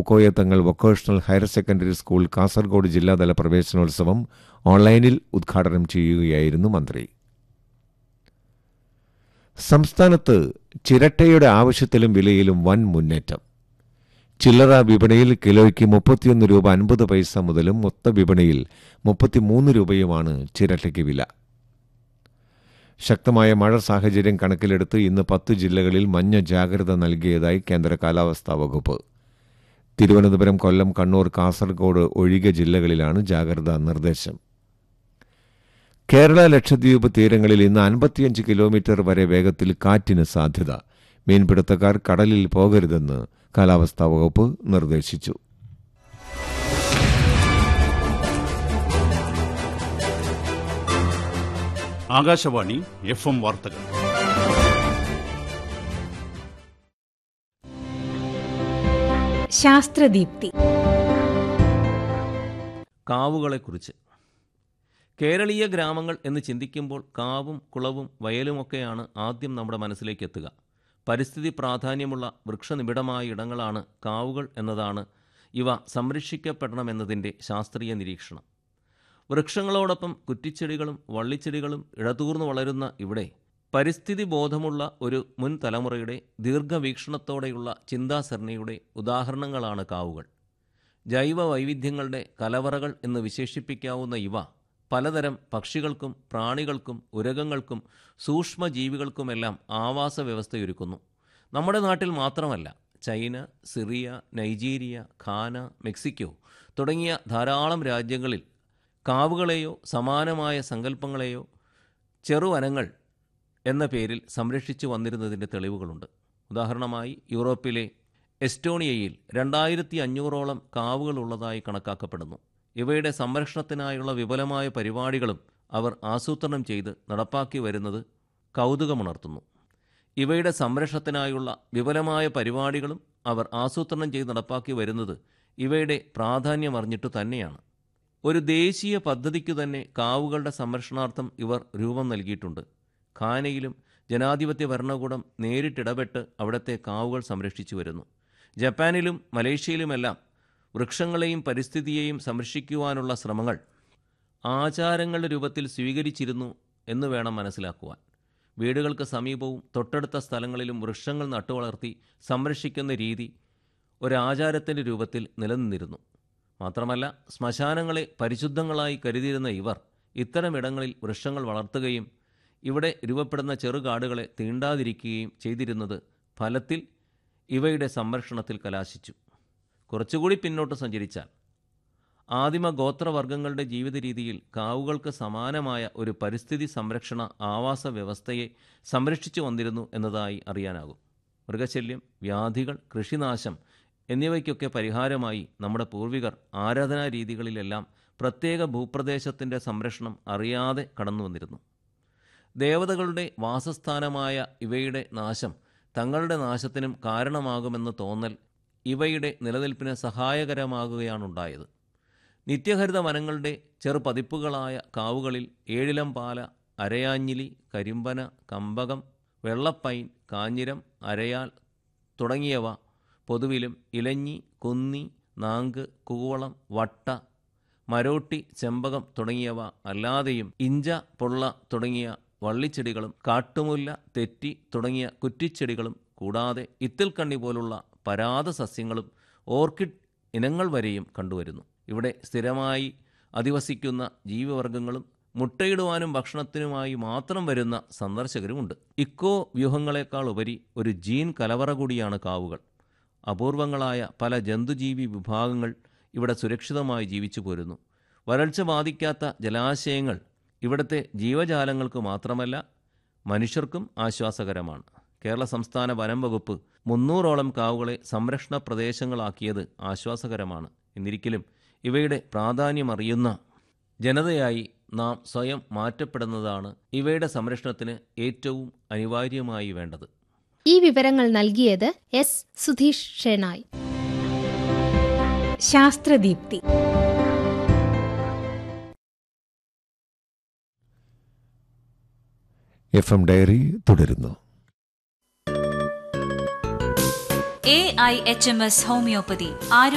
കോയത്തങ്ങൾ vocational higher secondary school Kasaragod ജില്ലാതല പ്രവേശനോത്സവം ഓൺലൈനിൽ ഉദ്ഘാടനം ചെയ്യുകയായിരുന്നു മന്ത്രി സംസ്ഥാനത്ത് ചിരട്ടയുടെ ആവശ്യത്തിലും വിലയിലും വൻ മുന്നേറ്റം ചില്ലറ വിപണിയിൽ കിലോയ്ക്ക് മുപ്പത്തിയൊന്ന് രൂപ അൻപത് പൈസ മുതലും മൊത്ത വിപണിയിൽ മുപ്പത്തിമൂന്ന് രൂപയുമാണ് ചിരട്ടയ്ക്ക് വില ശക്തമായ മഴ സാഹചര്യം കണക്കിലെടുത്ത് ഇന്ന് പത്ത് ജില്ലകളിൽ മഞ്ഞ ജാഗ്രത നൽകിയതായി കേന്ദ്ര കാലാവസ്ഥാ വകുപ്പ് തിരുവനന്തപുരം കൊല്ലം കണ്ണൂർ കാസർഗോഡ് ഒഴികെ ജില്ലകളിലാണ് ജാഗ്രതാ നിർദ്ദേശം കേരള ലക്ഷദ്വീപ് തീരങ്ങളിൽ ഇന്ന് അൻപത്തിയഞ്ച് കിലോമീറ്റർ വരെ വേഗത്തിൽ കാറ്റിന് സാധ്യത മീൻപിടുത്തക്കാർ കടലിൽ പോകരുതെന്ന് കാലാവസ്ഥാ വകുപ്പ് നിർദ്ദേശിച്ചു ആകാശവാണി എഫ് എം വാർത്തകൾ ശാസ്ത്രദീപ്തി കാവുകളെക്കുറിച്ച് കേരളീയ ഗ്രാമങ്ങൾ എന്ന് ചിന്തിക്കുമ്പോൾ കാവും കുളവും വയലുമൊക്കെയാണ് ആദ്യം നമ്മുടെ മനസ്സിലേക്ക് എത്തുക പരിസ്ഥിതി പ്രാധാന്യമുള്ള വൃക്ഷനിബിഡമായ ഇടങ്ങളാണ് കാവുകൾ എന്നതാണ് ഇവ സംരക്ഷിക്കപ്പെടണമെന്നതിൻ്റെ ശാസ്ത്രീയ നിരീക്ഷണം വൃക്ഷങ്ങളോടൊപ്പം കുറ്റിച്ചെടികളും വള്ളിച്ചെടികളും ഇടതൂർന്നു വളരുന്ന ഇവിടെ പരിസ്ഥിതി ബോധമുള്ള ഒരു മുൻ തലമുറയുടെ ദീർഘവീക്ഷണത്തോടെയുള്ള ചിന്താസരണിയുടെ ഉദാഹരണങ്ങളാണ് കാവുകൾ ജൈവ വൈവിധ്യങ്ങളുടെ കലവറകൾ എന്ന് വിശേഷിപ്പിക്കാവുന്ന ഇവ പലതരം പക്ഷികൾക്കും പ്രാണികൾക്കും ഉരകങ്ങൾക്കും സൂക്ഷ്മജീവികൾക്കുമെല്ലാം ആവാസ വ്യവസ്ഥയൊരുക്കുന്നു നമ്മുടെ നാട്ടിൽ മാത്രമല്ല China Syria Nigeria Ghana Mexico തുടങ്ങിയ ധാരാളം രാജ്യങ്ങളിൽ കാവുകളെയോ സമാനമായ സങ്കല്പങ്ങളെയോ ചെറുവനങ്ങൾ എന്ന പേരിൽ സംരക്ഷിച്ചു വന്നിരുന്നതിൻ്റെ തെളിവുകളുണ്ട് ഉദാഹരണമായി യൂറോപ്പിലെ എസ്റ്റോണിയയിൽ രണ്ടായിരത്തി അഞ്ഞൂറോളം കാവുകളുള്ളതായി കണക്കാക്കപ്പെടുന്നു ഇവയുടെ സംരക്ഷണത്തിനായുള്ള വിപുലമായ പരിപാടികളും അവർ ആസൂത്രണം ചെയ്ത് നടപ്പാക്കി വരുന്നത് കൗതുകമുണർത്തുന്നു ഇവയുടെ സംരക്ഷണത്തിനായുള്ള വിപുലമായ പരിപാടികളും അവർ ആസൂത്രണം ചെയ്ത് നടപ്പാക്കി വരുന്നത് ഇവയുടെ പ്രാധാന്യം അറിഞ്ഞിട്ടു തന്നെയാണ് ഒരു ദേശീയ പദ്ധതിക്കു തന്നെ കാവുകളുടെ സംരക്ഷണാർത്ഥം ഇവർ രൂപം നൽകിയിട്ടുണ്ട് ഖാനയിലും ജനാധിപത്യ ഭരണകൂടം നേരിട്ടിടപെട്ട് അവിടുത്തെ കാവുകൾ സംരക്ഷിച്ചു വരുന്നു ജപ്പാനിലും മലേഷ്യയിലുമെല്ലാം വൃക്ഷങ്ങളെയും പരിസ്ഥിതിയെയും സംരക്ഷിക്കുവാനുള്ള ശ്രമങ്ങൾ ആചാരങ്ങളുടെ രൂപത്തിൽ സ്വീകരിച്ചിരുന്നു എന്ന് വേണം മനസ്സിലാക്കുവാൻ വീടുകൾക്ക് സമീപവും തൊട്ടടുത്ത സ്ഥലങ്ങളിലും വൃക്ഷങ്ങൾ നട്ടുവളർത്തി സംരക്ഷിക്കുന്ന രീതി ഒരാചാരത്തിൻ്റെ രൂപത്തിൽ നിലനിന്നിരുന്നു മാത്രമല്ല ശ്മശാനങ്ങളെ പരിശുദ്ധങ്ങളായി കരുതിയിരുന്ന ഇവർ ഇത്തരമിടങ്ങളിൽ വൃക്ഷങ്ങൾ വളർത്തുകയും ഇവിടെ രൂപപ്പെടുന്ന ചെറുകാടുകളെ തീണ്ടാതിരിക്കുകയും ചെയ്തിരുന്നത് ഫലത്തിൽ ഇവയുടെ സംരക്ഷണത്തിൽ കലാശിച്ചു കുറച്ചുകൂടി പിന്നോട്ട് സഞ്ചരിച്ചാൽ ആദിമ ഗോത്രവർഗങ്ങളുടെ ജീവിത രീതിയിൽ കാവുകൾക്ക് സമാനമായ ഒരു പരിസ്ഥിതി സംരക്ഷണ ആവാസ വ്യവസ്ഥയെ സംരക്ഷിച്ചു വന്നിരുന്നു എന്നതായി അറിയാനാകും മൃഗശല്യം വ്യാധികൾ കൃഷിനാശം എന്നിവയ്ക്കൊക്കെ പരിഹാരമായി നമ്മുടെ പൂർവികർ ആരാധനാ രീതികളിലെല്ലാം പ്രത്യേക ഭൂപ്രദേശത്തിൻ്റെ സംരക്ഷണം അറിയാതെ കടന്നു വന്നിരുന്നു ദേവതകളുടെ വാസസ്ഥാനമായ ഇവയുടെ നാശം തങ്ങളുടെ നാശത്തിനും കാരണമാകുമെന്ന് തോന്നൽ ഇവയുടെ നിലനിൽപ്പിന് സഹായകരമാകുകയാണുണ്ടായത് നിത്യഹരിത വനങ്ങളുടെ ചെറുപതിപ്പുകളായ കാവുകളിൽ ഏഴിലംപാല അരയാഞ്ഞിലി കരിമ്പന കമ്പകം വെള്ളപ്പൈൻ കാഞ്ഞിരം അരയാൽ തുടങ്ങിയവ പൊതുവിലും ഇലഞ്ഞി കുന്നി നാങ്ക് കൂവളം വട്ട മരോട്ടി ചെമ്പകം തുടങ്ങിയവ അല്ലാതെയും ഇഞ്ച പൊള്ള തുടങ്ങിയ വള്ളിച്ചെടികളും കാട്ടുമുല്ല തെറ്റി തുടങ്ങിയ കുറ്റിച്ചെടികളും കൂടാതെ ഇത്തിൽക്കണ്ണി പോലുള്ള പരാത സസ്യങ്ങളും ഓർക്കിഡ് ഇനങ്ങൾ വരെയും കണ്ടുവരുന്നു ഇവിടെ സ്ഥിരമായി അധിവസിക്കുന്ന ജീവിവർഗങ്ങളും മുട്ടയിടുവാനും ഭക്ഷണത്തിനുമായി മാത്രം വരുന്ന സന്ദർശകരുമുണ്ട് ഇക്കോ വ്യൂഹങ്ങളെക്കാൾ ഉപരി ഒരു ജീൻ കലവറ കൂടിയാണ് കാവുകൾ അപൂർവങ്ങളായ പല ജന്തുജീവി വിഭാഗങ്ങൾ ഇവിടെ സുരക്ഷിതമായി ജീവിച്ചു പോരുന്നു വരൾച്ച ബാധിക്കാത്ത ജലാശയങ്ങൾ ഇവിടുത്തെ ജീവജാലങ്ങൾക്ക് മാത്രമല്ല മനുഷ്യർക്കും ആശ്വാസകരമാണ് കേരള സംസ്ഥാന വനം വകുപ്പ് മുന്നൂറോളം കാവുകളെ സംരക്ഷണ പ്രദേശങ്ങളാക്കിയത് ആശ്വാസകരമാണ് എന്നിരിക്കലും ഇവയുടെ പ്രാധാന്യമറിയുന്ന ജനതയായി നാം സ്വയം മാറ്റപ്പെടുന്നതാണ് ഇവയുടെ സംരക്ഷണത്തിന് ഏറ്റവും അനിവാര്യമായി വേണ്ടത് ഈ വിവരങ്ങൾ നൽകിയത് S Sudheesh Shenoy Shastradeepthi F M diary തുടരുന്നു A I H M S homeopathy